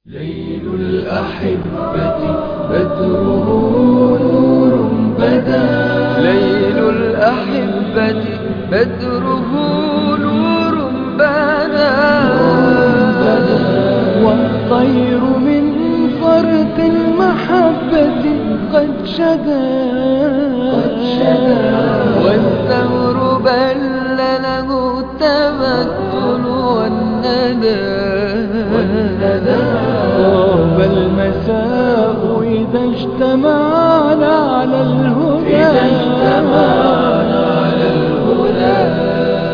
ليل الأحبة بدره نور بدا ليل الأحبة بدره نور بدا والطير من فرط المحبة قد شدا والثمر بل له التمثل والندى طاب المساء إذا اجتمعنا على الهدى إذا اجتمعنا على الهدى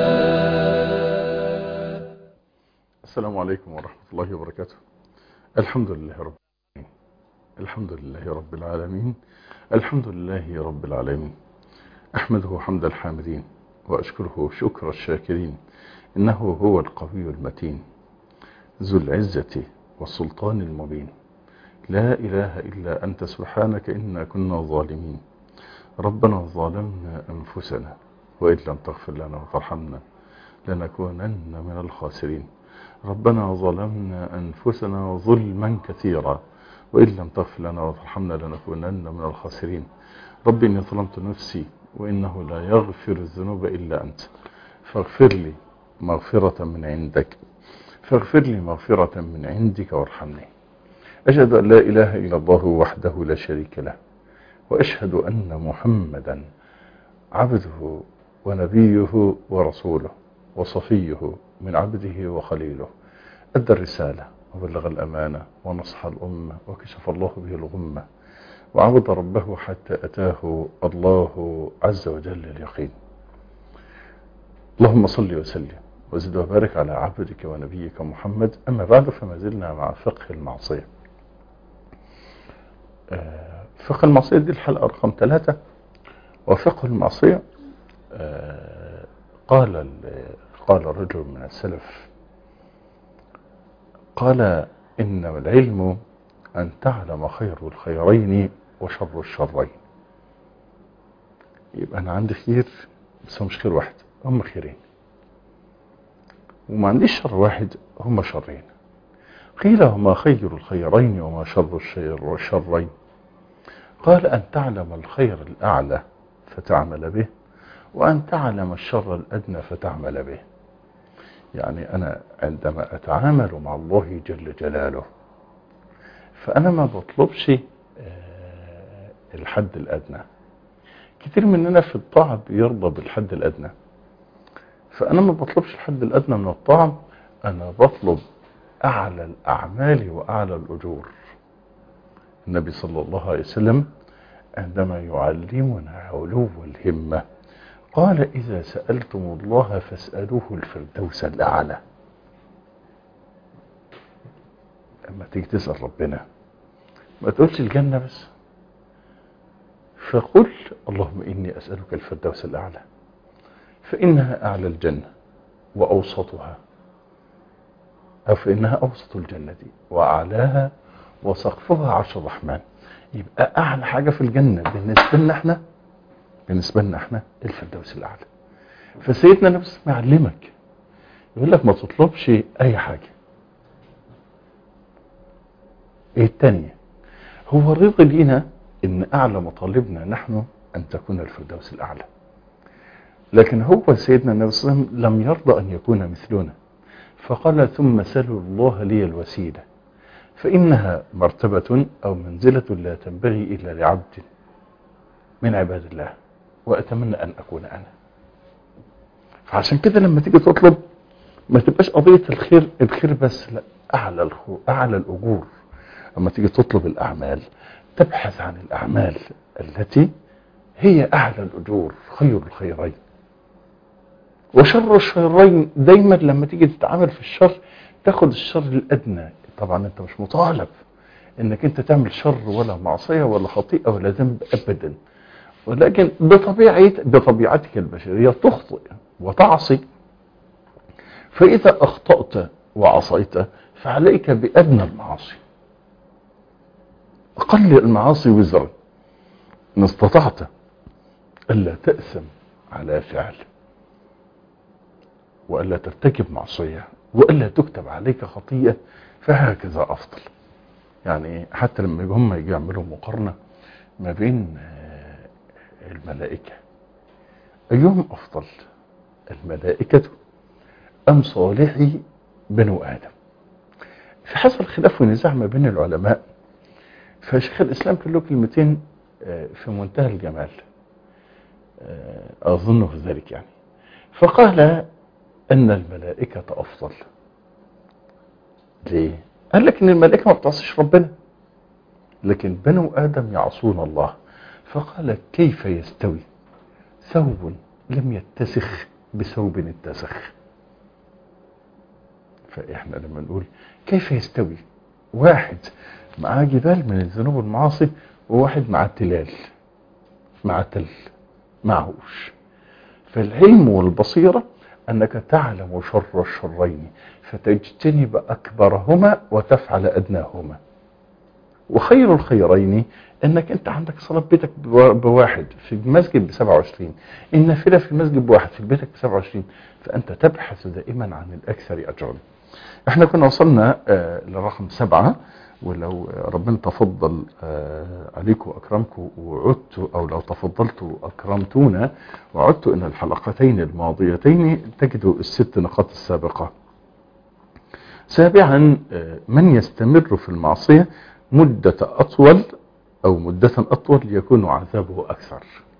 السلام عليكم ورحمة الله وبركاته الحمد لله رب العالمين الحمد لله رب العالمين الحمد لله رب العالمين أحمده حمد الحامدين وأشكره شكر الشاكرين إنه هو القوي المتين ذو العزة والسلطان المبين لا إله إلا أنت سبحانك إنا كنا ظالمين ربنا ظلمنا أنفسنا وإن لم تغفر لنا وترحمنا لنكونن من الخاسرين ربنا ظلمنا أنفسنا ظلما كثيرا وإن لم تغفر لنا وترحمنا لنكونن من الخاسرين رب إني ظلمت نفسي وإنه لا يغفر الذنوب إلا أنت فاغفر لي مغفرة من عندك فاغفر لي مغفرة من عندك وارحمني أشهد أن لا إله إلا الله وحده لا شريك له وأشهد أن محمدا عبده ونبيه ورسوله وصفيه من عبده وخليله أدى الرسالة وبلغ الأمانة ونصح الأمة وكشف الله به الغمة وعبد ربه حتى أتاه الله عز وجل اليقين اللهم صل وسلم وزد وبارك على عبدك ونبيك محمد أما بعد فما زلنا مع فقه المعصية فقه المعصية دي الحلقة رقم ثلاثة وفقه المعصية قال قال رجل من السلف قال إنما العلم أن تعلم خير الخيرين وشر الشرين يبقى أنا عندي خير بس هو مش خير واحد هم خيرين وما عنديش شر واحد هم شرين قيل هما خير الخيرين وما شر الشر والشرين قال أن تعلم الخير الأعلى فتعمل به وأن تعلم الشر الأدنى فتعمل به يعني أنا عندما أتعامل مع الله جل جلاله فأنا ما بطلبش الحد الأدنى كتير مننا في الطاعة بيرضى بالحد الأدنى فأنا ما بطلبش الحد الأدنى من الطاعة أنا بطلب أعلى الأعمال وأعلى الأجور النبي صلى الله عليه وسلم عندما يعلمنا علو الهمة قال إذا سألتم الله فاسألوه الفردوس الأعلى لما تيجي تسأل ربنا ما تقولش الجنة بس فقل اللهم إني أسألك الفردوس الأعلى فإنها أعلى الجنة وأوسطها أو فإنها أوسط الجنة وأعلاها وسقفها عرش الرحمن يبقى أعلى حاجة في الجنة بالنسبة لنا احنا بالنسبة لنا احنا الفردوس الأعلى فسيدنا نفسه معلمك يقول لك ما تطلبش أي حاجة ايه التانية هو الرضا لينا ان اعلى مطالبنا نحن ان تكون الفردوس الاعلى لكن هو سيدنا النبي صلى الله عليه وسلم لم يرضى ان يكون مثلنا فقال ثم سلوا الله لي الوسيلة فإنها مرتبة أو منزلة لا تنبغي إلا لعبد من عباد الله وأتمنى أن أكون أنا فعشان كده لما تيجي تطلب ما تبقاش قضية الخير الخير بس لا أعلى الخير أعلى الأجور لما تيجي تطلب الأعمال تبحث عن الأعمال التي هي أعلى الأجور خير الخيرين وشر الشرين دايما لما تيجي تتعامل في الشر تاخد الشر الأدنى طبعا أنت مش مطالب أنك أنت تعمل شر ولا معصية ولا خطيئة ولا ذنب أبدا ولكن بطبيعة بطبيعتك البشرية تخطئ وتعصي فإذا أخطأت وعصيت فعليك بأدنى المعاصي أقل المعاصي وزرا إن استطعت ألا تأثم على فعل وألا ترتكب معصية وألا تكتب عليك خطيئة فهكذا أفضل يعني حتى لما هم يجوا يعملوا مقارنة ما بين آه، الملائكة أيهم أفضل الملائكة أم صالحي بنو آدم في حصل خلاف ونزاع ما بين العلماء فشيخ الإسلام كان له كلمتين آه، في منتهى الجمال آه، أظنه في ذلك يعني فقال أن الملائكة أفضل ليه؟ قال لك ان الملائكه ما بتعصيش ربنا لكن بنو ادم يعصون الله فقال كيف يستوي ثوب لم يتسخ بثوب اتسخ فاحنا لما نقول كيف يستوي واحد معاه جبال من الذنوب والمعاصي وواحد معاه تلال معاه تل معهوش فالعلم والبصيره انك تعلم شر الشرين فتجتنب أكبرهما وتفعل أدناهما وخير الخيرين انك انت عندك صلاة بيتك بواحد في المسجد ب 27 النافلة في المسجد بواحد في بيتك ب 27 فانت تبحث دائما عن الاكثر اجرا احنا كنا وصلنا آه لرقم سبعة ولو ربنا تفضل آه عليكم واكرمكم وعدت او لو تفضلت اكرمتونا وعدت ان الحلقتين الماضيتين تجدوا الست نقاط السابقه سابعا من يستمر في المعصية مدة أطول أو مدة أطول يكون عذابه أكثر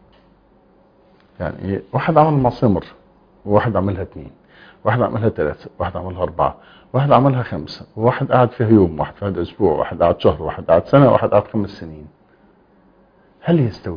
يعني واحد عمل معصية مرة وواحد عملها اثنين واحد عملها ثلاثة واحد عملها أربعة واحد عملها خمسة وواحد قعد فيها يوم واحد قعد أسبوع واحد قعد شهر واحد قعد سنة واحد قعد خمس سنين هل يستوي؟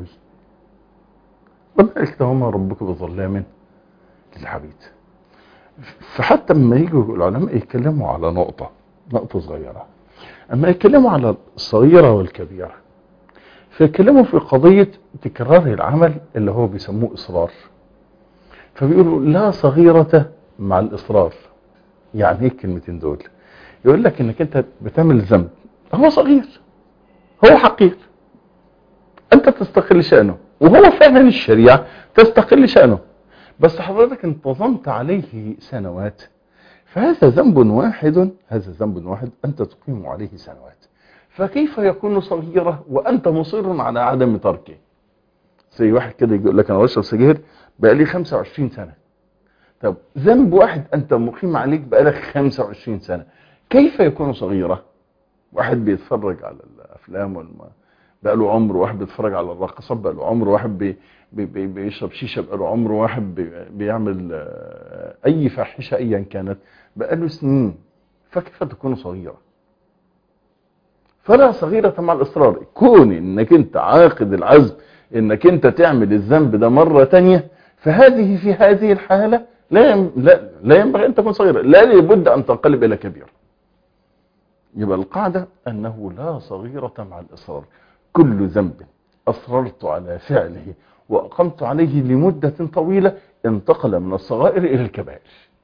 وذلك وما ربك بظلام للعبيد فحتى لما يجوا العلماء يتكلموا على نقطة نقطة صغيرة اما يتكلموا على الصغيرة والكبيرة فيتكلموا في قضية تكرار العمل اللي هو بيسموه إصرار فبيقولوا لا صغيرة مع الإصرار يعني ايه الكلمتين دول يقول لك انك انت بتعمل ذنب هو صغير هو حقير انت تستقل شأنه وهو فعلا الشريعة تستقل شأنه بس حضرتك انتظمت عليه سنوات فهذا ذنب واحد هذا ذنب واحد أنت تقيم عليه سنوات فكيف يكون صغيرة وأنت مصر على عدم تركه زي واحد كده يقول لك أنا بشرب سجاير بقالي 25 سنة طب ذنب واحد أنت مقيم عليك بقالك 25 سنة كيف يكون صغيرة واحد بيتفرج على الأفلام والم... بقاله عمر واحد بيتفرج على الرقصات بقاله عمر واحد بي... بي... بي... بيشرب شيشة بقاله عمر واحد بي... بيعمل أي فاحشة أيا كانت بقاله سنين فكيف تكون صغيرة فلا صغيرة مع الإصرار كون إنك أنت عاقد العزم إنك أنت تعمل الذنب ده مرة تانية فهذه في هذه الحالة لا يم... لا, لا ينبغي أن تكون صغيرة لا لابد أن تنقلب إلى كبيرة يبقى القاعدة أنه لا صغيرة مع الإصرار كل ذنب أصررت على فعله وأقمت عليه لمدة طويلة انتقل من الصغائر إلى الكبائر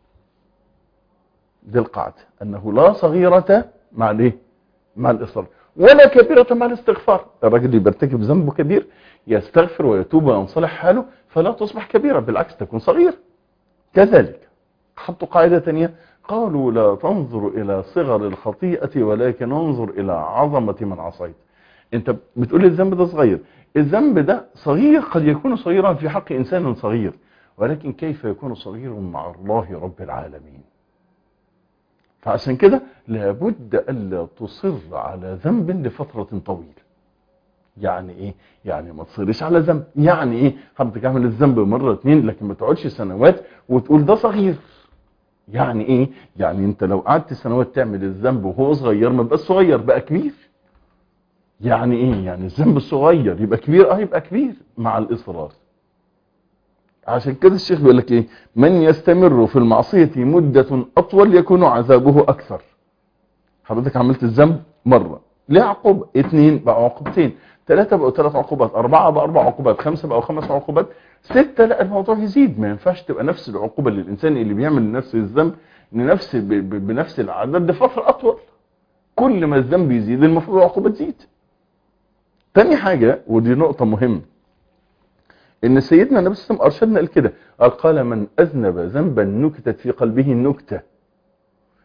دي القاعدة أنه لا صغيرة مع الايه مع الإصرار ولا كبيرة مع الاستغفار الراجل اللي بيرتكب ذنب كبير يستغفر ويتوب وينصلح حاله فلا تصبح كبيرة بالعكس تكون صغير كذلك حطوا قاعدة ثانية قالوا لا تنظر إلى صغر الخطيئة ولكن انظر إلى عظمة من عصيت انت بتقول الذنب ده صغير الذنب ده صغير قد يكون صغيرا في حق إنسان صغير ولكن كيف يكون صغير مع الله رب العالمين فعشان كده لابد ألا تصر على ذنب لفترة طويلة يعني ايه يعني ما تصرش على ذنب يعني ايه حضرتك اعمل الذنب مرة اتنين لكن ما تقعدش سنوات وتقول ده صغير يعني ايه يعني انت لو قعدت سنوات تعمل الذنب وهو صغير ما بقى صغير بقى كبير يعني ايه يعني الذنب الصغير يبقى كبير اه يبقى كبير مع الاصرار عشان كده الشيخ بيقول لك ايه من يستمر في المعصية مدة اطول يكون عذابه اكثر حضرتك عملت الذنب مرة ليه عقوبة اثنين بقوا عقوبتين ثلاثة بقوا ثلاث عقوبات اربعة بقوا اربع عقوبات خمسة بقوا خمس عقوبات ستة لا الموضوع يزيد ما ينفعش تبقى نفس العقوبة للانسان اللي بيعمل نفس الذنب لنفس بنفس العدد لفترة اطول كل ما الذنب يزيد المفروض العقوبة تزيد تاني حاجة ودي نقطة مهمة ان سيدنا النبي صلى الله عليه وسلم ارشدنا لكده قال من اذنب ذنبا نكتت في قلبه النكته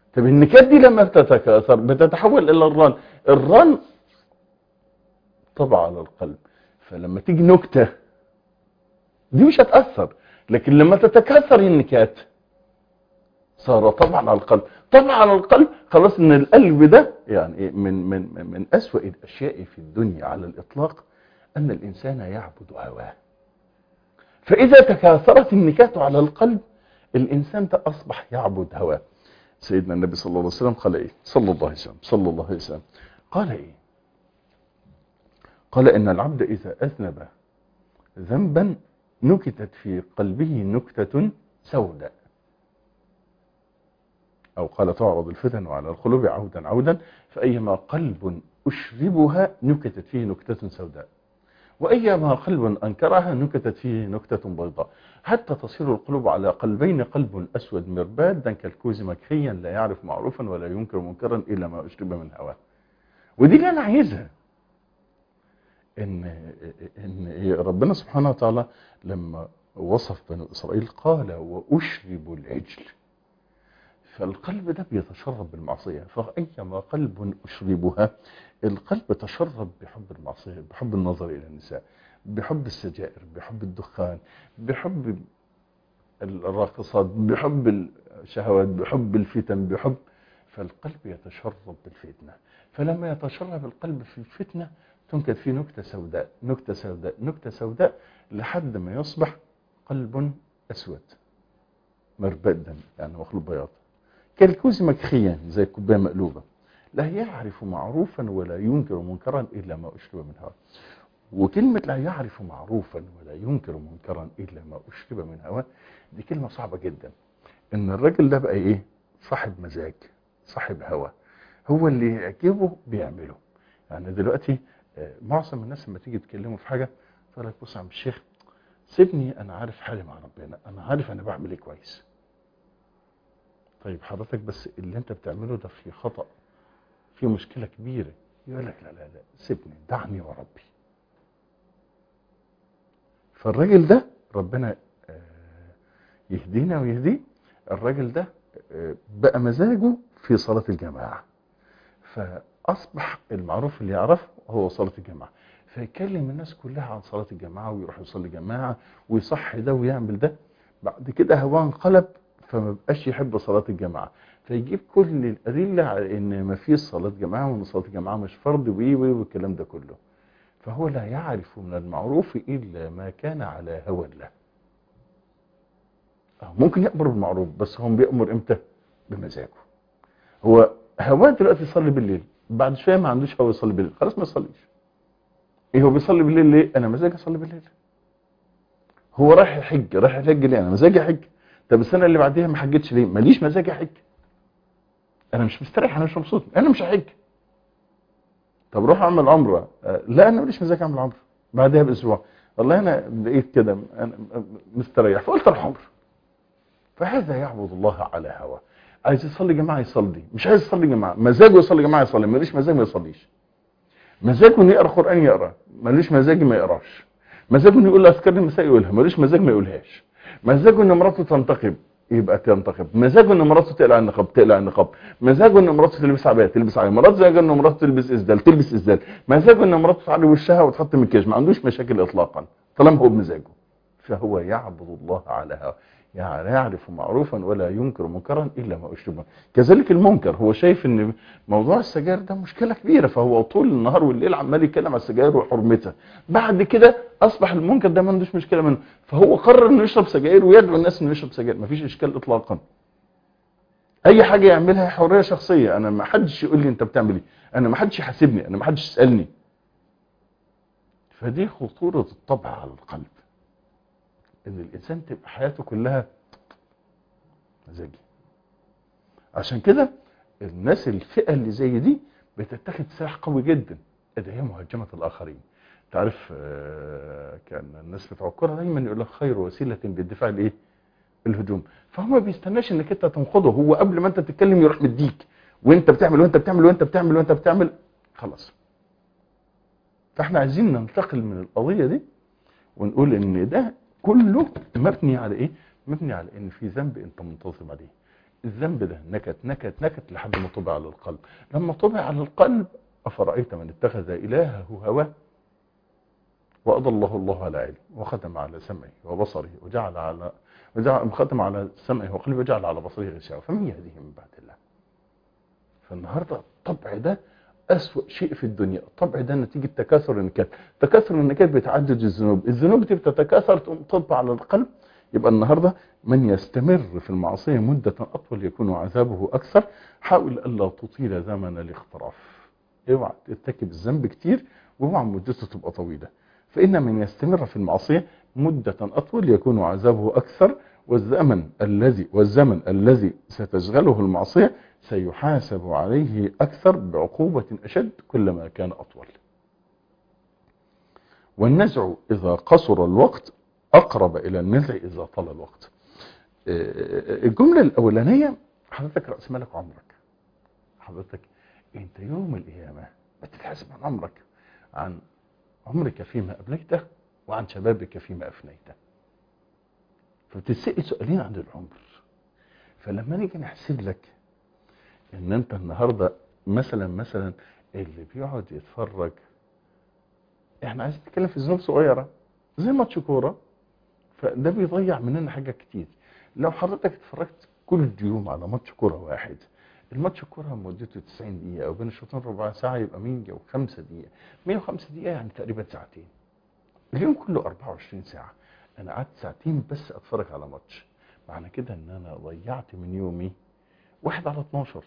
طب النكات دي لما بتتكاثر بتتحول الى الران الران طبع على القلب فلما تيجي نكته دي مش هتاثر لكن لما تتكاثر النكات صار طبعا على القلب طبعا على القلب خلاص ان القلب ده يعني من من من اسوأ الاشياء في الدنيا على الاطلاق ان الانسان يعبد هواه فاذا تكاثرت النكات على القلب الانسان ده اصبح يعبد هواه سيدنا النبي صلى الله عليه وسلم قال ايه صلى الله عليه وسلم صلى الله عليه وسلم قال ايه قال ان العبد اذا اذنب ذنبا نكتت في قلبه نكتة سوداء أو قال تعرض الفتن على القلوب عودا عودا فأيما قلب أشربها نكتت فيه نكتة سوداء وأيما قلب أنكرها نكتت فيه نكتة بيضاء حتى تصير القلوب على قلبين قلب أسود مربادا كالكوز مكحيا لا يعرف معروفا ولا ينكر منكرا إلا ما أشرب من هواه ودي اللي أنا عايزها إن, إن ربنا سبحانه وتعالى لما وصف بنو إسرائيل قال وأشرب العجل فالقلب ده بيتشرب بالمعصية فأيما قلب أشربها القلب تشرب بحب المعصية بحب النظر إلى النساء بحب السجائر بحب الدخان بحب الراقصات بحب الشهوات بحب الفتن بحب فالقلب يتشرب بالفتنة فلما يتشرب القلب في الفتنة تنكت فيه نكتة سوداء نكتة سوداء نكتة سوداء لحد ما يصبح قلب أسود مربدا يعني مخلوط بياض كالكوز مكخيا زي كوبايه مقلوبه لا يعرف معروفا ولا ينكر منكرا الا ما اشرب من هواه وكلمه لا يعرف معروفا ولا ينكر منكرا الا ما اشرب من هواه دي كلمه صعبه جدا ان الراجل ده بقى ايه صاحب مزاج صاحب هوى هو اللي يعجبه بيعمله يعني دلوقتي معظم الناس لما تيجي تكلموا في حاجه تقول لك بص يا عم الشيخ سيبني انا عارف حالي مع ربنا انا عارف انا بعمل ايه كويس طيب حضرتك بس اللي انت بتعمله ده في خطأ في مشكلة كبيرة يقول لك لا لا لا سيبني دعني وربي فالراجل ده ربنا يهدينا ويهديه الراجل ده بقى مزاجه في صلاة الجماعة فأصبح المعروف اللي يعرفه هو صلاة الجماعة فيكلم الناس كلها عن صلاة الجماعة ويروح يصلي جماعة ويصحي ده ويعمل ده بعد كده هو انقلب فما بقاش يحب صلاة الجماعة فيجيب كل الأدلة على إن ما فيش صلاة جماعة وإن صلاة الجماعة مش فرض وإيه وإيه والكلام ده كله فهو لا يعرف من المعروف إلا ما كان على هوى الله ممكن يأمر بالمعروف بس هو بيأمر إمتى بمزاجه هو هواه دلوقتي يصلي بالليل بعد شوية ما عندوش هوى يصلي بالليل خلاص ما يصليش إيه هو بيصلي بالليل ليه أنا مزاجي أصلي بالليل هو رايح يحج رايح يحج ليه أنا مزاجي أحج طب السنه اللي بعديها ما حجتش ليه ماليش مزاج احج انا مش مستريح انا مش مبسوط انا مش هحج طب روح اعمل عمره أه لا انا ماليش مزاج اعمل عمره بعدها باسبوع والله انا لقيت كده انا مستريح فقلت اروح عمره فهذا يعبد الله على هواه عايز يصلي جماعه يصلي مش عايز يصلي جماعه مزاجه يصلي جماعه يصلي ماليش مزاج ما يصليش مزاجه انه يقرا قران يقرا ماليش مزاج ما يقراش مزاجه انه يقول اذكار المساء يقولها ماليش مزاج ما يقولهاش مزاجه ان مراته تنتقب يبقى تنتقب مزاجه ان مراته تقلع النقاب تقلع النقاب مزاجه ان مراته تلبس عبايه تلبس عبايه مزاجه ان مراته تلبس اسدال تلبس اسدال مزاجه ان مراته تعلي وشها وتحط مكياج ما عندوش مشاكل اطلاقا طالما هو بمزاجه فهو يعبد الله على هواه يعني يعرف معروفا ولا ينكر منكرا الا ما اشرب كذلك المنكر هو شايف ان موضوع السجاير ده مشكله كبيره فهو طول النهار والليل عمال يتكلم على السجاير وحرمتها بعد كده اصبح المنكر ده ما عندوش مشكله منه فهو قرر انه يشرب سجاير ويدعو الناس انه يشرب سجاير مفيش اشكال اطلاقا اي حاجه يعملها حريه شخصيه انا ما حدش يقول لي انت بتعمل ايه انا ما حدش يحاسبني انا ما حدش يسالني فدي خطوره الطبع على القلب ان الانسان تبقى حياته كلها مزاجي عشان كده الناس الفئه اللي زي دي بتتخذ سلاح قوي جدا ده هي مهاجمه الاخرين تعرف كان الناس بتوع الكوره دايما يقول لك خير وسيله للدفاع الايه الهجوم فهو ما بيستناش انك انت تنقضه هو قبل ما انت تتكلم يروح مديك وانت بتعمل وانت بتعمل وانت بتعمل وانت بتعمل خلاص فاحنا عايزين ننتقل من القضيه دي ونقول ان ده كله مبني على ايه مبني على ان في ذنب انت منتظم عليه الذنب ده نكت نكت نكت لحد ما طبع على القلب لما طبع على القلب أفرأيت من اتخذ إلهه هواه وأضله الله على علم وختم على سمعه وبصره وجعل على وجعل ختم على سمعه وقلبه وجعل على بصره غشاوة فمن يهديه من بعد الله فالنهاردة الطبع ده أسوأ شيء في الدنيا الطبع ده نتيجة تكاثر النكات تكاثر النكات بتعدد الذنوب الذنوب دي بتتكاثر تقوم تطبع على القلب يبقى النهاردة من يستمر في المعصية مدة أطول يكون عذابه أكثر حاول ألا تطيل زمن الاختراف اوعى ترتكب الذنب كتير واوعى مدته تبقى طويلة فإن من يستمر في المعصية مدة أطول يكون عذابه أكثر والزمن الذي والزمن الذي ستشغله المعصية سيحاسب عليه أكثر بعقوبة أشد كلما كان أطول والنزع إذا قصر الوقت أقرب إلى النزع إذا طال الوقت الجملة الأولانية حضرتك رأس مالك عمرك حضرتك أنت يوم القيامة بتتحاسب عن عمرك عن عمرك فيما أبليته وعن شبابك فيما أفنيته فبتتسأل سؤالين عن العمر فلما نيجي نحسب لك ان انت النهاردة مثلا مثلا اللي بيقعد يتفرج احنا عايزين نتكلم في ذنوب صغيرة زي ماتش كورة فده بيضيع مننا حاجات كتير لو حضرتك اتفرجت كل يوم على ماتش كورة واحد الماتش الكورة مدته 90 دقيقة وبين الشوطين ربع ساعة يبقى 105 دقيقة 105 دقيقة يعني تقريبا ساعتين اليوم كله 24 ساعة انا قعدت ساعتين بس اتفرج على ماتش معنى كده ان انا ضيعت من يومي واحد على 12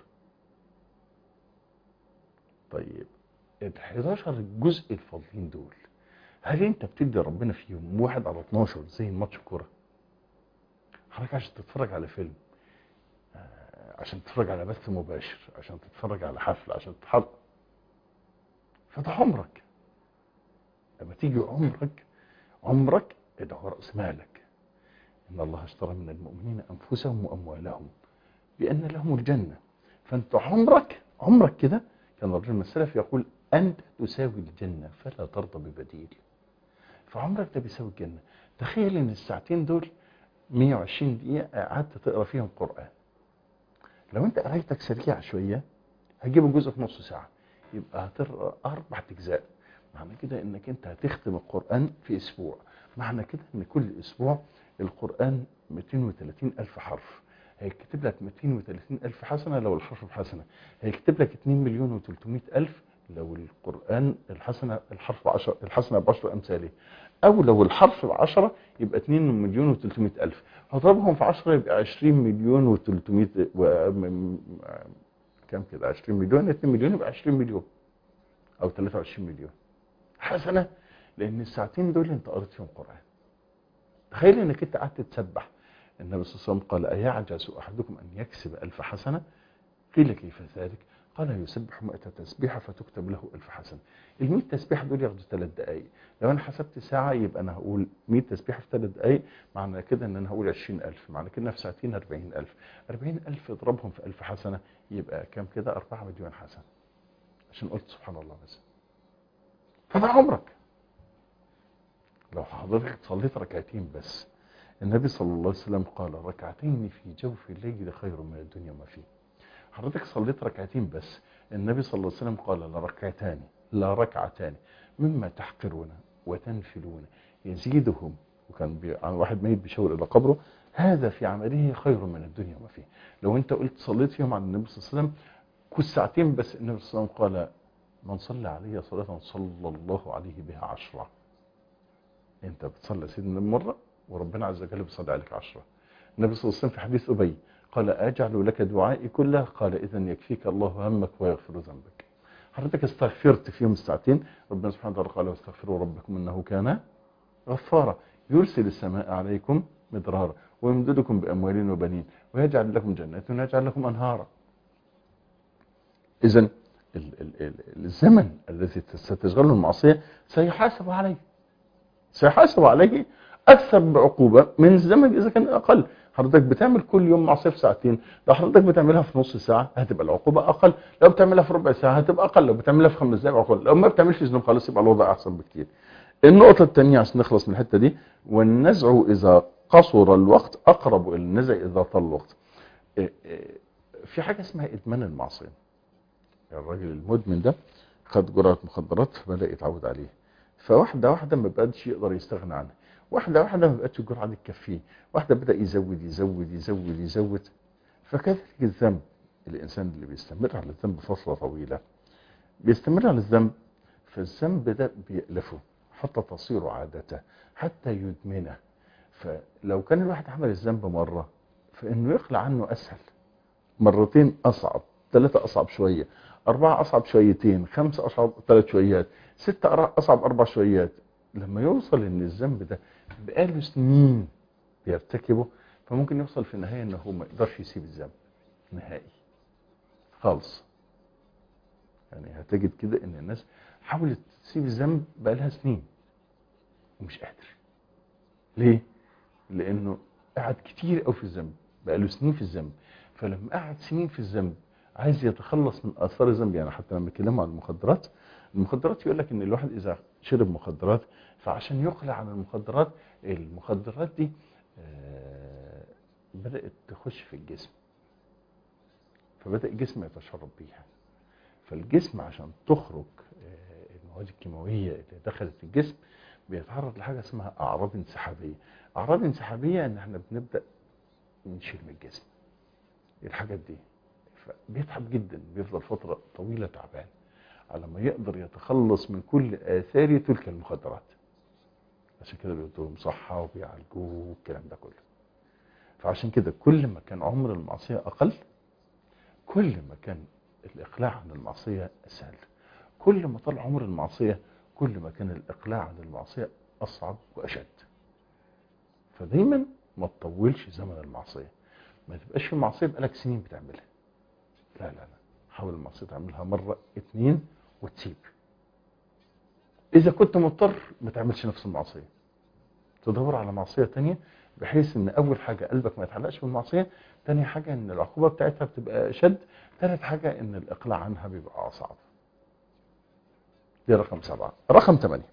طيب ال 11 جزء الفاضلين دول هل انت بتدي ربنا فيهم واحد على 12 زي الماتش كوره حضرتك عشان تتفرج على فيلم آه، عشان تتفرج على بث مباشر عشان تتفرج على حفل عشان تتحرك فده عمرك لما تيجي عمرك عمرك ده هو راس مالك ان الله اشترى من المؤمنين انفسهم واموالهم بان لهم الجنه فانت عمرك عمرك كده كان الرجل من السلف يقول انت تساوي الجنه فلا ترضى ببديل فعمرك ده بيساوي الجنه تخيل ان الساعتين دول 120 دقيقه قعدت تقرا فيهم قران لو انت قرايتك سريعه شويه هتجيب جزء في نص ساعه يبقى هتقرا اربع اجزاء معنى كده انك انت هتختم القران في اسبوع معنى كده ان كل اسبوع القران 230 الف حرف هيكتب لك 230 الف حسنه لو الحرف بحسنه هيكتب لك 2 مليون و300 الف لو القران الحسنه الحرف 10 الحسنه ب 10 امثاله او لو الحرف ب 10 يبقى 2 مليون و300 الف هضربهم في 10 يبقى 20 مليون و300 و... كام كده 20 مليون 2 مليون يبقى 20 مليون او 23 مليون حسنه لان الساعتين دول انت قريت فيهم قران تخيل انك انت قعدت تسبح النبي صلى الله عليه وسلم قال ايعجز احدكم ان يكسب الف حسنه قيل كيف ذلك قال يسبح 100 تسبيحه فتكتب له الف حسنه ال 100 تسبيحه دول ياخدوا 3 دقائق لو انا حسبت ساعه يبقى انا هقول 100 تسبيحه في 3 دقائق معنى كده ان انا هقول 20000 معنى كده في ساعتين 40000 40000 اضربهم في 1000 حسنه يبقى كام كده 4 مليون حسنه عشان قلت سبحان الله بس فده عمرك لو حضرتك صليت ركعتين بس النبي صلى الله عليه وسلم قال ركعتين في جوف الليل خير من الدنيا وما فيه حضرتك صليت ركعتين بس النبي صلى الله عليه وسلم قال لا ركعتان لا ركعتان مما تحقرون وتنفلون يزيدهم وكان بي... عن واحد ميت بيشاور الى قبره هذا في عمله خير من الدنيا وما فيه لو انت قلت صليت فيهم على النبي صلى الله عليه وسلم كل ساعتين بس النبي صلى الله عليه وسلم قال من صلى علي صلاة صلى الله عليه بها عشرة انت بتصلي سيدنا مرة وربنا عز وجل بيصلي عليك عشرة النبي صلى الله عليه وسلم في حديث أبي قال أجعل لك دعائي كله قال إذا يكفيك الله همك ويغفر ذنبك حضرتك استغفرت فيهم الساعتين ربنا سبحانه وتعالى قال واستغفروا ربكم إنه كان غفارا يرسل السماء عليكم مدرارا ويمددكم بأموال وبنين ويجعل لكم جنات ويجعل لكم أنهارا إذا الزمن الذي ستشغله المعصية سيحاسب عليه سيحاسب عليه اكثر بعقوبة من الزمن اذا كان اقل حضرتك بتعمل كل يوم معصية في ساعتين لو حضرتك بتعملها في نص ساعة هتبقى العقوبة اقل لو بتعملها في ربع ساعة هتبقى اقل لو بتعملها في خمس دقائق اقل لو ما بتعملش ذنوب خالص يبقى الوضع احسن بكتير النقطة الثانية عشان نخلص من الحتة دي والنزع اذا قصر الوقت اقرب الى النزع اذا طال الوقت إيه إيه في حاجة اسمها إدمان المعصية الراجل المدمن ده خد جرعة مخدرات فبدأ يتعود عليه فواحدة واحدة ما بقاش يقدر يستغنى عنها واحدة واحدة ما بقتش الجرعة دي تكفيه واحدة بدأ يزود يزود يزود يزود فكذلك الذنب الإنسان اللي بيستمر على الذنب فترة طويلة بيستمر على الذنب فالذنب ده بيألفه حتى تصير عادته حتى يدمنه فلو كان الواحد عمل الذنب مرة فإنه يخلع عنه أسهل مرتين أصعب ثلاثة أصعب شوية أربعة أصعب شويتين خمسة أصعب ثلاث شويات ستة أر- أصعب أربع شويات لما يوصل إن الذنب ده بقاله سنين بيرتكبه فممكن يوصل في النهاية إنه هو ما يقدرش يسيب الذنب نهائي خالص يعني هتجد كده إن الناس حاولت تسيب الذنب بقالها سنين ومش قادر ليه؟ لأنه قعد كتير قوي في الذنب بقاله سنين في الذنب فلما قعد سنين في الذنب عايز يتخلص من اثار الذنب يعني حتى لما اتكلموا عن المخدرات المخدرات يقول لك ان الواحد اذا شرب مخدرات فعشان يقلع عن المخدرات المخدرات دي آه، بدات تخش في الجسم فبدا الجسم يتشرب بيها فالجسم عشان تخرج آه، المواد الكيماويه اللي دخلت الجسم بيتعرض لحاجه اسمها اعراض انسحابيه اعراض انسحابيه ان احنا بنبدا نشيل من الجسم الحاجات دي فبيتعب جدا بيفضل فترة طويلة تعبان على ما يقدر يتخلص من كل آثار تلك المخدرات عشان كده بيدوا لهم صحة وبيعالجوه والكلام ده كله فعشان كده كل ما كان عمر المعصية أقل كل ما كان الإقلاع عن المعصية أسهل كل ما طال عمر المعصية كل ما كان الإقلاع عن المعصية أصعب وأشد فدايما ما تطولش زمن المعصية ما تبقاش في معصية بقالك سنين بتعملها لا لا لا حاول المعصية تعملها مرة اتنين وتسيب إذا كنت مضطر ما تعملش نفس المعصية تدور على معصية تانية بحيث ان اول حاجة قلبك ما يتعلقش بالمعصية تاني حاجة ان العقوبة بتاعتها بتبقى اشد ثالث حاجة ان الاقلاع عنها بيبقى اصعب دي رقم سبعة رقم ثمانية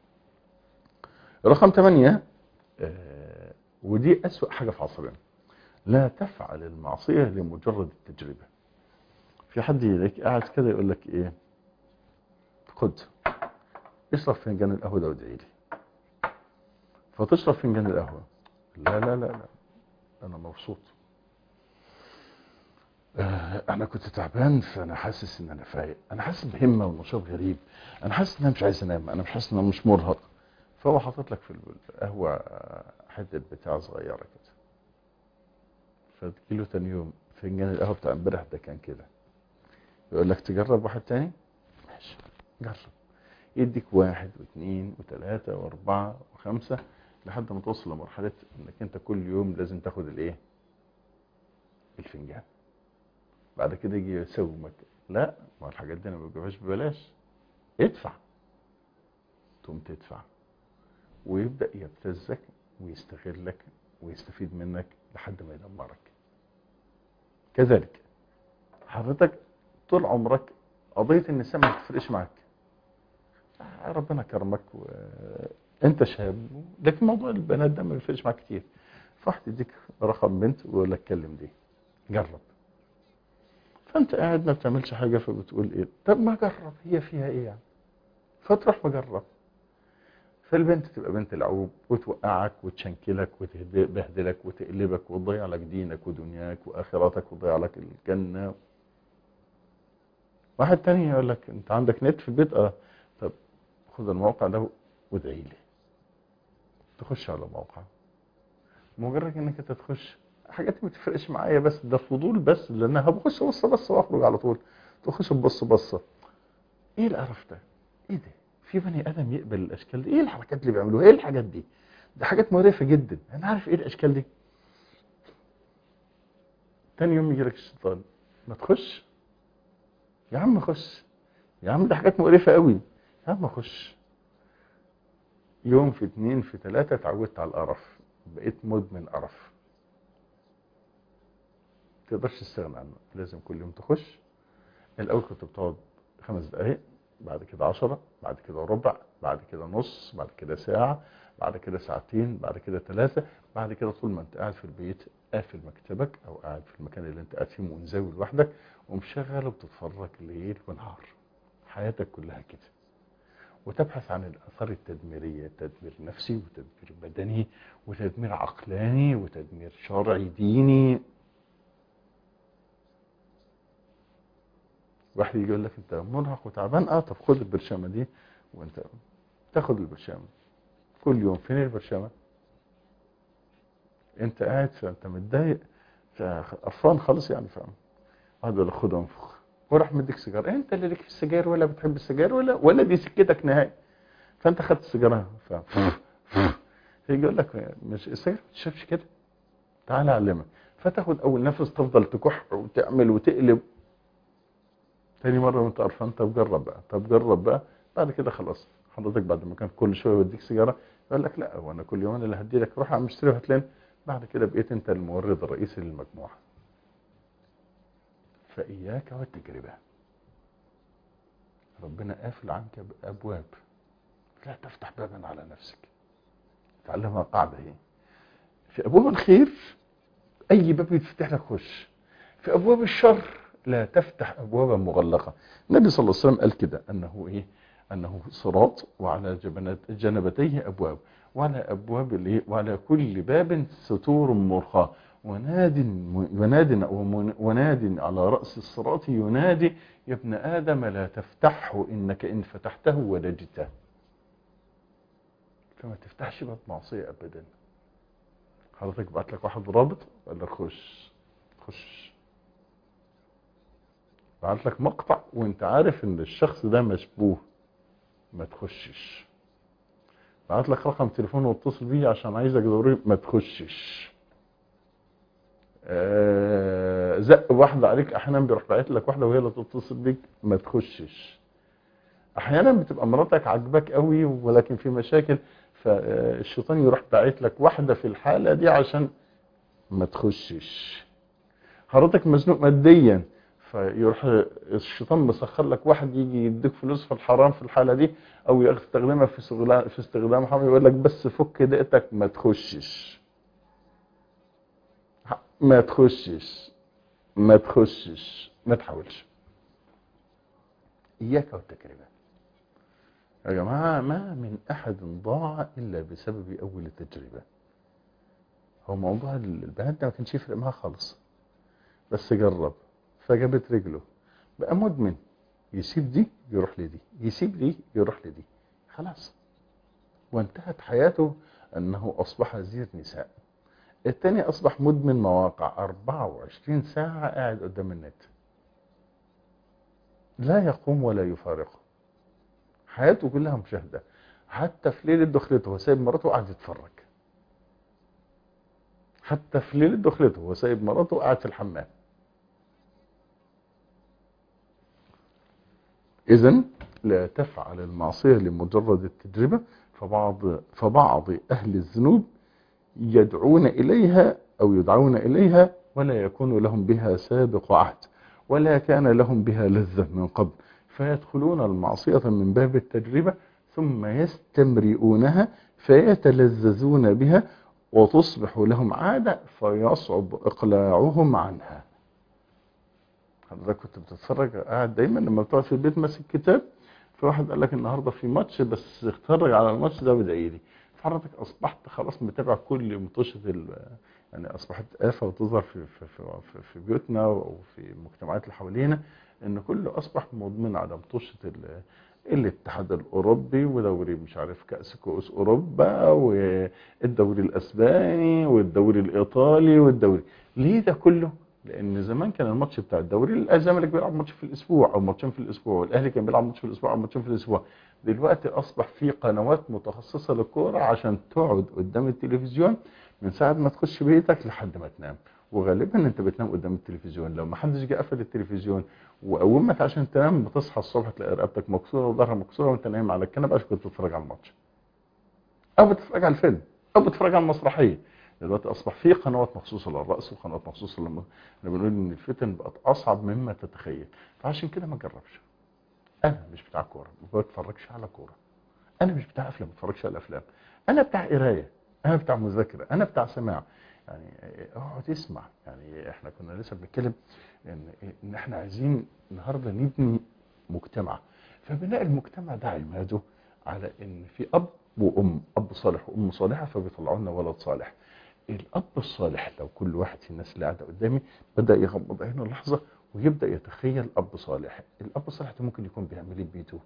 رقم ثمانية آه ودي اسوأ حاجة في عصرنا لا تفعل المعصية لمجرد التجربة في حد يلاقيك قاعد كده يقول لك ايه خد اشرب فنجان القهوة ده وادعي لي فتشرب فنجان القهوة لا لا لا لا انا مبسوط آه، انا كنت تعبان فانا حاسس ان انا فايق انا حاسس بهمه ونشاط غريب انا حاسس ان انا مش عايز انام انا مش حاسس ان انا مش مرهق فهو حاطط لك في القهوه آه، حته بتاع صغيره كده فتجيله تاني يوم فنجان القهوه بتاع امبارح ده كان كده يقول لك تجرب واحد تاني ماشي جرب يديك واحد واثنين وثلاثة واربعة وخمسة لحد ما توصل لمرحلة انك انت كل يوم لازم تاخد الايه الفنجان بعد كده يجي يسومك لا ما الحاجات دي انا ما بجيبهاش ببلاش ادفع تقوم تدفع ويبدأ يبتزك ويستغلك ويستفيد منك لحد ما يدمرك كذلك حضرتك طول عمرك قضية النساء ما بتفرقش معاك ربنا كرمك وانت شاب لكن موضوع البنات ده ما بيفرقش معاك كتير فواحد يديك رقم بنت ويقول لك كلم دي جرب فانت قاعد ما بتعملش حاجه فبتقول ايه طب ما جرب هي فيها ايه يعني فتروح مجرب فالبنت تبقى بنت العوب وتوقعك وتشنكلك وتبهدلك وتقلبك وتضيع لك دينك ودنياك واخرتك وتضيع لك الجنه واحد تاني يقول لك انت عندك نت في البيت اه طب خد الموقع ده وادعي لي تخش على موقع مجرد انك انت تخش حاجات ما تفرقش معايا بس ده فضول بس لان انا بخش بصه بس واخرج على طول تخش تبص بصه ايه القرف ده ايه ده في بني ادم يقبل الاشكال دي ايه الحركات اللي بيعملوها ايه الحاجات دي ده حاجات مقرفه جدا انا عارف ايه الاشكال دي تاني يوم يجي لك الشيطان ما تخش يا عم خش يا عم ده حاجات مقرفه قوي يا عم خش يوم في اتنين في تلاتة اتعودت على القرف بقيت مدمن قرف تقدرش تستغنى عنه لازم كل يوم تخش الاول كنت بتقعد خمس دقايق بعد كده عشرة بعد كده ربع بعد كده نص بعد كده ساعة بعد كده ساعتين بعد كده ثلاثة بعد كده طول ما انت قاعد في البيت قافل مكتبك او قاعد في المكان اللي انت قاعد فيه منزوي لوحدك ومشغل وبتتفرج ليل ونهار حياتك كلها كده وتبحث عن الآثار التدميرية تدمير نفسي وتدمير بدني وتدمير عقلاني وتدمير شرعي ديني واحد يجي يقول لك انت مرهق وتعبان اه طب خد البرشامه دي وانت تاخد البرشامه كل يوم فين البرشامه انت قاعد فانت متضايق قرفان خالص يعني فاهم واحد يقول لك خد انفخ وراح مديك سيجاره انت اللي ليك في السجاير ولا بتحب السجاير ولا ولا دي سكتك نهائي فانت خدت السيجاره ف يجي يقول لك مش السجاير ما تشربش كده تعالى اعلمك فتاخد اول نفس تفضل تكح وتعمل وتقلب تاني مره وانت قرفان طب جرب بقى طب جرب بقى بعد كده خلاص حضرتك بعد ما كان كل شويه يوديك سيجاره يقول لك لا هو انا كل يوم انا اللي هدي لك روح اعمل اشتري وهات لنا بعد كده بقيت انت المورد الرئيسي للمجموعه فإياك والتجربة ربنا قافل عنك أبواب لا تفتح بابا على نفسك تعلمها قاعدة هي في أبواب الخير أي باب يتفتح لك خش في أبواب الشر لا تفتح أبوابا مغلقة النبي صلى الله عليه وسلم قال كده أنه إيه أنه صراط وعلى جبنات جنبتيه أبواب وعلى أبواب الإيه وعلى كل باب ستور مرخاه وناد وناد وناد على رأس الصراط ينادي يا ابن آدم لا تفتحه إنك إن فتحته ولجته فما تفتحش باب معصية أبدا حضرتك بعت لك واحد رابط قال لك خش خش بعت لك مقطع وانت عارف ان الشخص ده مشبوه ما تخشش بعت لك رقم تليفون واتصل بيه عشان عايزك ضروري ما تخشش آه زق واحدة عليك احيانا بيروح باعت لك واحدة وهي اللي تتصل بيك ما تخشش احيانا بتبقى مراتك عاجباك قوي ولكن في مشاكل فالشيطان يروح باعت لك واحدة في الحالة دي عشان ما تخشش حضرتك مزنوق ماديا فيروح الشيطان مسخر لك واحد يجي يديك فلوس في الحرام في الحالة دي او يستخدمها في استخدام في استخدام حرام يقول لك بس فك دقتك ما تخشش ما تخشش ما تخشش ما تحاولش إياك والتجربة يا جماعة ما من أحد ضاع إلا بسبب أول تجربة هو موضوع البنات ده ما كانش يفرق معاه خالص بس جرب فجابت رجله بقى مدمن يسيب دي يروح لدي يسيب دي يروح لدي خلاص وانتهت حياته أنه أصبح زير نساء التاني أصبح مدمن مواقع 24 ساعة قاعد قدام النت لا يقوم ولا يفارقه حياته كلها مشاهدة حتى في ليلة دخلته هو سايب مراته وقاعد يتفرج حتى في ليلة دخلته هو سايب مراته وقاعد في الحمام إذا لا تفعل المعصية لمجرد التجربة فبعض فبعض أهل الذنوب يدعون إليها أو يدعون إليها ولا يكون لهم بها سابق عهد ولا كان لهم بها لذة من قبل فيدخلون المعصية من باب التجربة ثم يستمرئونها فيتلذذون بها وتصبح لهم عادة فيصعب إقلاعهم عنها حضرتك كنت بتتفرج قاعد دايما لما بتقعد في البيت ماسك كتاب في واحد قال لك النهارده في ماتش بس اتفرج على الماتش ده وادعي لي حضرتك اصبحت خلاص متابع كل مطوشه يعني اصبحت آفة وتظهر في في في, في بيوتنا وفي المجتمعات اللي حوالينا ان كله اصبح مدمن على مطوشه الاتحاد الاوروبي ودوري مش عارف كاس كؤوس اوروبا والدوري الاسباني والدوري الايطالي والدوري ليه ده كله لان زمان كان الماتش بتاع الدوري الزمالك بيلعب ماتش في الاسبوع او ماتشين في الاسبوع والاهلي كان بيلعب ماتش في الاسبوع او ماتشين في الاسبوع دلوقتي اصبح في قنوات متخصصه للكوره عشان تقعد قدام التلفزيون من ساعه ما تخش بيتك لحد ما تنام وغالبا انت بتنام قدام التلفزيون لو ما حدش جه قفل التلفزيون وقومك عشان تنام بتصحى الصبح تلاقي رقبتك مكسوره وظهرها مكسوره وانت نايم على الكنبه عشان كنت بتتفرج على الماتش او بتتفرج على الفيلم او بتتفرج على المسرحيه دلوقتي اصبح في قنوات مخصوصه للرأس وقنوات مخصوصه للم... احنا بنقول ان الفتن بقت اصعب مما تتخيل فعشان كده ما تجربش انا مش بتاع كوره ما بتفرجش على كوره انا مش بتاع افلام ما بتفرجش على افلام انا بتاع قرايه انا بتاع مذاكره انا بتاع سماع يعني اقعد اسمع يعني احنا كنا لسه بنتكلم ان ان احنا عايزين النهارده نبني مجتمع فبناء المجتمع ده عماده على ان في اب وام اب صالح وام صالحه فبيطلعوا لنا ولد صالح الاب الصالح لو كل واحد في الناس اللي قاعده قدامي بدا يغمض عينه لحظه ويبدا يتخيل اب صالح الاب الصالح ده ممكن يكون بيعمل ايه في بيته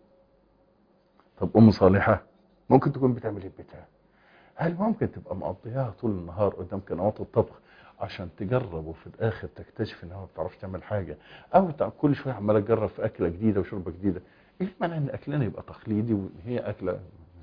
طب ام صالحه ممكن تكون بتعمل ايه في بيتها هل ممكن تبقى مقضياها طول النهار قدام قنوات الطبخ عشان تجرب وفي الاخر تكتشف انها ما بتعرفش تعمل حاجه او تع- كل شويه عماله تجرب في اكله جديده وشوربه جديده ايه المانع ان اكلنا يبقى تقليدي وان هي اكله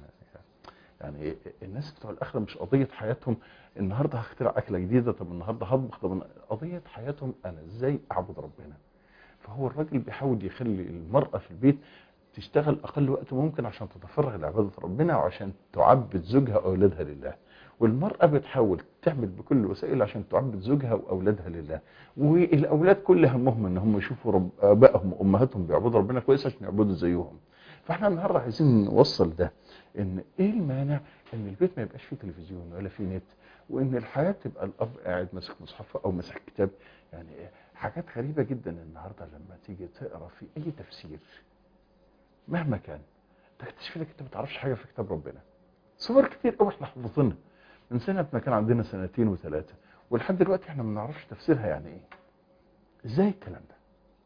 يعني الناس بتوع الاخره مش قضيه حياتهم النهارده هخترع اكله جديده طب النهارده هطبخ طب أنا- قضيه حياتهم انا ازاي اعبد ربنا فهو الراجل بيحاول يخلي المراه في البيت تشتغل اقل وقت ممكن عشان تتفرغ لعباده ربنا وعشان تعبد زوجها واولادها لله والمراه بتحاول تعمل بكل الوسائل عشان تعبد زوجها واولادها لله والاولاد كل همهم ان هم يشوفوا رب ابائهم وامهاتهم بيعبدوا ربنا كويس عشان يعبدوا زيهم فاحنا النهارده عايزين نوصل ده ان ايه المانع ان البيت ما يبقاش فيه تلفزيون ولا فيه نت وان الحياه تبقى الاب قاعد ماسك مصحف او ماسك كتاب يعني حاجات غريبه جدا النهارده لما تيجي تقرا في اي تفسير مهما كان تكتشف انك انت ما تعرفش حاجه في كتاب ربنا صور كتير قوي احنا حافظينها من سنه ما كان عندنا سنتين وثلاثه ولحد دلوقتي احنا ما بنعرفش تفسيرها يعني ايه ازاي الكلام ده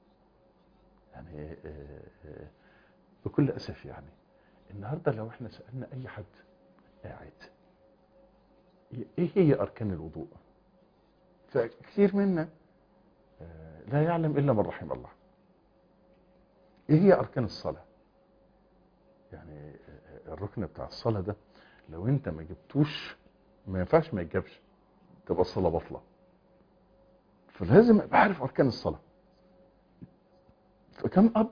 يعني آه، آه، بكل اسف يعني النهارده لو احنا سالنا اي حد قاعد ايه هي اركان الوضوء فكثير منا آه، لا يعلم الا من رحم الله ايه هي اركان الصلاه يعني آه، الركن بتاع الصلاه ده لو انت ما جبتوش ما ينفعش ما يتجابش تبقى الصلاه باطله فلازم ابقى عارف اركان الصلاه فكم اب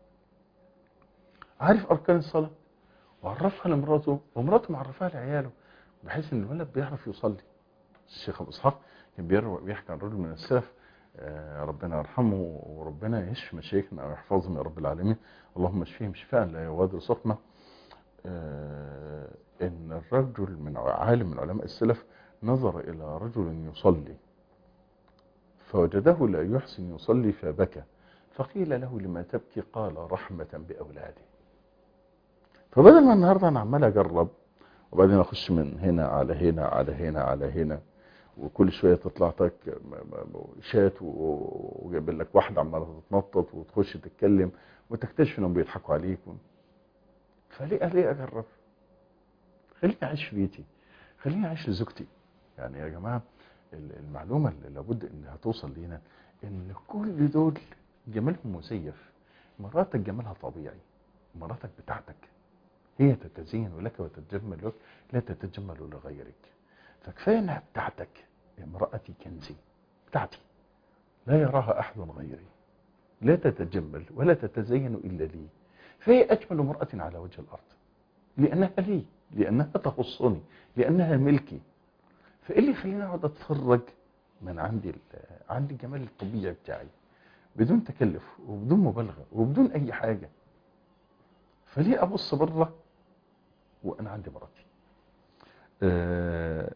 عارف اركان الصلاه وعرفها لمراته ومراته معرفاها لعياله بحيث ان الولد بيعرف يصلي الشيخ ابو اسحاق كان بيروي بيحكي عن رجل من السلف آه، ربنا يرحمه وربنا يشفي مشايخنا ويحفظهم يا رب العالمين اللهم اشفيهم شفاء لا يغادر سقما آه، ان الرجل من عالم من علماء السلف نظر الى رجل يصلي فوجده لا يحسن يصلي فبكى فقيل له لما تبكي قال رحمة بأولاده فبدل ما النهارده انا عمال اجرب وبعدين اخش من هنا على هنا على هنا على هنا وكل شويه تطلع لك شات و- وجايب لك واحده عماله تتنطط وتخش تتكلم وتكتشف انهم بيضحكوا عليك و... فليه ليه اجرب؟ خليني اعيش في بيتي خليني اعيش لزوجتي يعني يا جماعه ال- المعلومه اللي لابد انها توصل لينا ان كل دول جمالهم مزيف مراتك جمالها طبيعي مراتك بتاعتك هي تتزين لك وتتجمل لك لا تتجمل لغيرك فكفايه انها بتاعتك امرأتي كنزي بتاعتي لا يراها احد غيري لا تتجمل ولا تتزين الا لي فهي اجمل امرأة على وجه الارض لانها لي لانها تخصني لانها ملكي فايه اللي يخليني اقعد اتفرج من عندي ال- عندي الجمال الطبيعي بتاعي بدون تكلف وبدون مبالغه وبدون اي حاجه فليه ابص بره وانا عندي مراتي آه،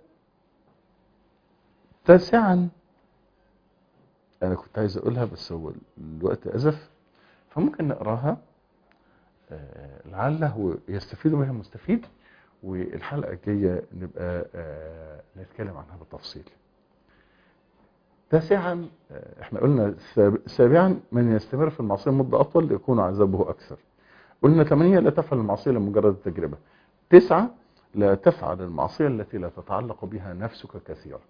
تاسعا انا كنت عايز اقولها بس هو الوقت ازف فممكن نقراها آه، لعله يستفيد بها المستفيد والحلقه الجايه نبقى آه، نتكلم عنها بالتفصيل تاسعا آه، احنا قلنا ساب- سابعا من يستمر في المعصيه مده اطول يكون عذابه اكثر قلنا ثمانية لا تفعل المعصية لمجرد التجربة تسعة لا تفعل المعصية التي لا تتعلق بها نفسك كثيرا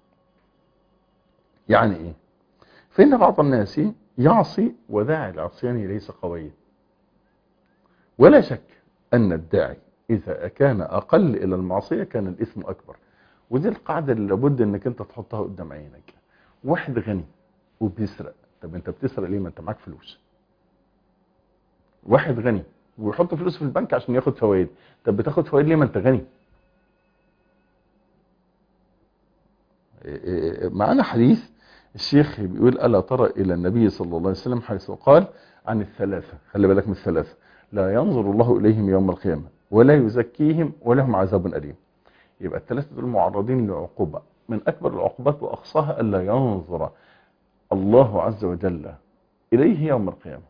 يعني ايه فإن بعض الناس يعصي وداعي العصيان ليس قويا ولا شك أن الداعي إذا كان أقل إلى المعصية كان الإثم أكبر ودي القاعدة اللي لابد أنك أنت تحطها قدام عينك واحد غني وبيسرق طب أنت بتسرق ليه ما أنت معاك فلوس واحد غني ويحط فلوس في البنك عشان ياخد فوائد طب بتاخد فوائد ليه ما انت غني إيه إيه معانا حديث الشيخ بيقول ألا ترى إلى النبي صلى الله عليه وسلم حيث قال عن الثلاثة خلي بالك من الثلاثة لا ينظر الله إليهم يوم القيامة ولا يزكيهم ولهم عذاب أليم يبقى الثلاثة دول معرضين لعقوبة من أكبر العقوبات وأقصاها ألا ينظر الله عز وجل إليه يوم القيامة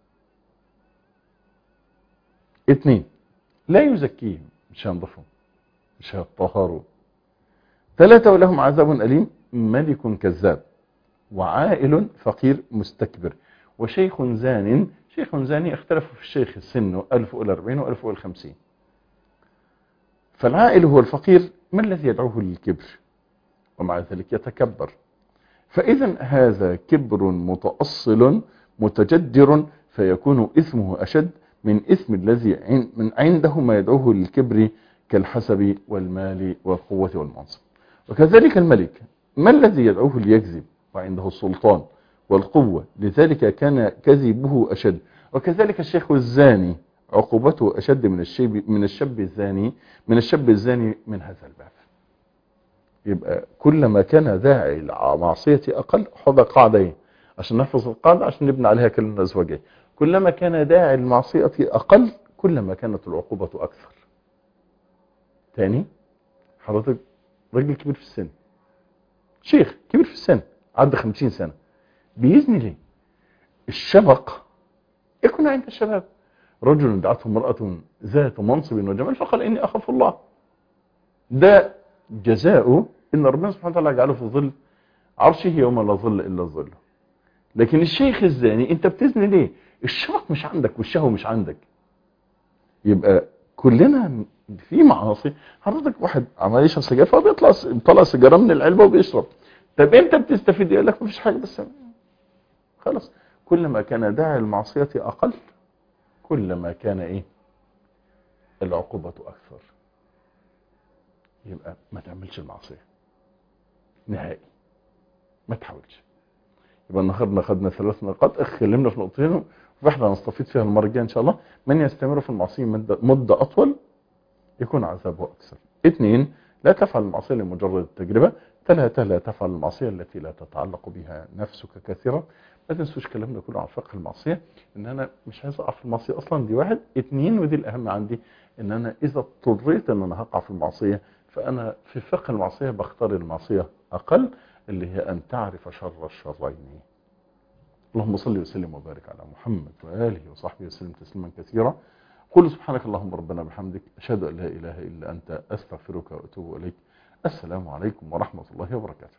اثنين لا يزكيهم مش هينضفهم مش هيطهروا ثلاثة ولهم عذاب أليم ملك كذاب وعائل فقير مستكبر وشيخ زان شيخ زاني اختلفوا في الشيخ سنه 1000 إلى 40 و 1000 إلى 50 فالعائل هو الفقير ما الذي يدعوه للكبر ومع ذلك يتكبر فإذا هذا كبر متأصل متجدر فيكون إثمه أشد من إثم الذي من عنده ما يدعوه للكبر كالحسب والمال والقوة والمنصب وكذلك الملك ما الذي يدعوه ليكذب وعنده السلطان والقوة لذلك كان كذبه أشد وكذلك الشيخ الزاني عقوبته أشد من الشاب من الشاب الزاني من الشاب الزاني من هذا الباب يبقى كلما كان داعي المعصية أقل حط قاعدة ايه عشان نحفظ القاعدة عشان نبني عليها كلمة الأزواجية كلما كان داعي المعصية أقل كلما كانت العقوبة أكثر تاني حضرتك راجل كبير في السن شيخ كبير في السن عدى خمسين سنة بيزني ليه الشبق يكون عند الشباب رجل دعته امرأة ذات منصب وجمال فقال إني أخاف الله ده جزاؤه إن ربنا سبحانه وتعالى جعله في ظل عرشه يوم لا ظل إلا ظله لكن الشيخ الزاني انت بتزني ليه الشبق مش عندك والشهوة مش عندك يبقى كلنا في معاصي حضرتك واحد عمال يشرب سجاير فبيطلع طلع سيجاره من العلبه وبيشرب طب انت بتستفيد يقول لك مفيش حاجه بس خلاص كلما كان داعي المعصيه اقل كلما كان ايه العقوبه اكثر يبقى ما تعملش المعصيه نهائي ما تحاولش يبقى النهارده خدنا ثلاث نقاط اتكلمنا في نقطتين واحده هنستفيد فيها المره الجايه ان شاء الله من يستمر في المعصيه مده, مدة اطول يكون عذابه اكثر اثنين لا تفعل المعصيه لمجرد التجربه ثلاثه لا تفعل المعصيه التي لا تتعلق بها نفسك كثيرا ما تنسوش كلامنا كله عن فقه المعصيه ان انا مش عايز اقع في المعصيه اصلا دي واحد اثنين ودي الاهم عندي ان انا اذا اضطريت ان انا هقع في المعصيه فانا في فقه المعصيه بختار المعصيه اقل اللي هي ان تعرف شر الشرين اللهم صل وسلم وبارك على محمد وآله وصحبه وسلم تسليما كثيرا قل سبحانك اللهم ربنا بحمدك أشهد أن لا إله إلا أنت أستغفرك وأتوب إليك السلام عليكم ورحمة الله وبركاته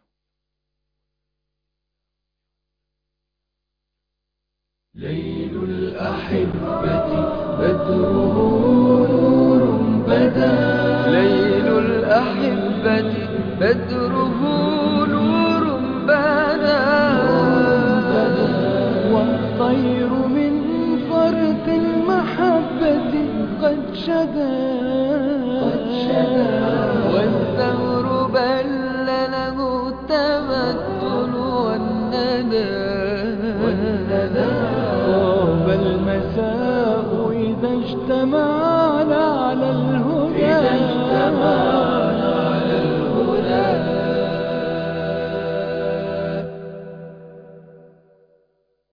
ليل الأحبة بدره نور بدا ليل الأحبة بدره نور بدا والطير من فرط المحبة قد شدا